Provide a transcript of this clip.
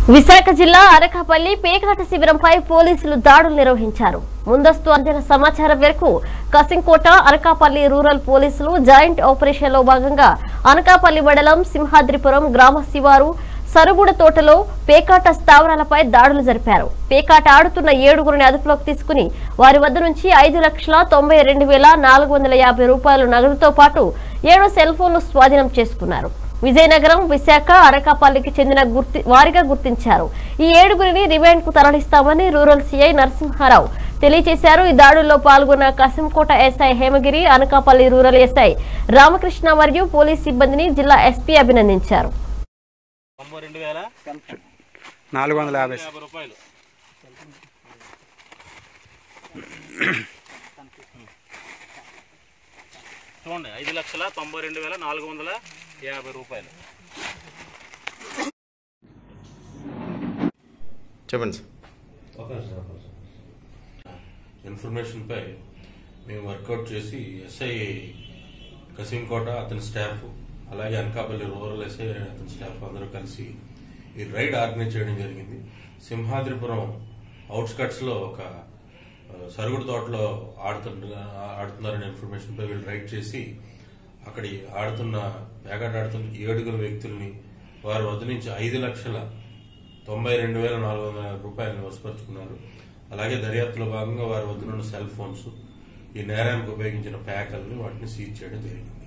విశాఖ జిల్లా అనకాపల్లి పేకాట శిబిరంపై పోలీసులు దాడులు నిర్వహించారు ముందస్తు అందిన సమాచారం మేరకు కసింకోట అనకాపల్లి రూరల్ పోలీసులు జాయింట్ ఆపరేషన్ లో భాగంగా అనకాపల్లి మండలం సింహాద్రిపురం గ్రామ శివారు సరుగుడ తోటలో పేకాట స్థావరాలపై దాడులు జరిపారు పేకాట ఆడుతున్న ఏడుగురిని అదుపులోకి తీసుకుని వారి వద్ద నుంచి ఐదు లక్షల తొంభై రెండు వేల నాలుగు వందల యాభై రూపాయలు నగదుతో పాటు ఏడు సెల్ ఫోన్లు స్వాధీనం చేసుకున్నారు విజయనగరం విశాఖ అనకాపల్లికి చెందిన గుర్తి వారిగా గుర్తించారు ఈ ఏడుగురిని రిమాండ్ కు తరలిస్తామని రూరల్ సీఐ నరసింహారావు తెలియజేశారు ఈ దాడుల్లో పాల్గొన్న Kasimkota SI Hemagiri Anakapalli rural SI Ramakrishna మరియు పోలీస్ సిబ్బందిని జిల్లా ఎస్పీ అభినందించారు తొంభై రెండు వేల నాలుగు వందల యాభై యాభై రూపాయలు చూడండి ఐదు లక్షల తొంభై రెండు వేల నాలుగు వందల యాభై రూపాయలు చెప్పండి sir okay sir okay sir ఇన్ఫర్మేషన్పై మేము వర్కౌట్ చేసి ఎస్ఐ కసింకోట అతని స్టాఫ్ అలాగే అనకాపల్లి రూరల్ ఎస్ఐ అతని స్టాఫ్ అందరూ కలిసి ఈ రైడ్ ఆర్గనైజ్ చేయడం జరిగింది సింహాద్రిపురం అవుట్స్కట్స్ లో ఒక ఆ, సరుగుడు తోటలో ఆడుతున్న ఆడుతున్నారనే ఇన్ఫర్మేషన్ పై వీళ్ళు రైడ్ చేసి అక్కడి ఆడుతున్న వేగాట ఆడుతున్న ఏడుగురు వ్యక్తుల్ని వారి వద్ద నుంచి ఐదు లక్షల తొంభై రెండు వేల నాలుగు వందల రూపాయలను వసపరుచుకున్నారు అలాగే దర్యాప్తులో భాగంగా వారి వద్ద ఉన్న సెల్ ఫోన్స్ ఈ నేరానికి ఉపయోగించిన ప్యాకల్ని వాటిని సీజ్ చేయడం జరిగింది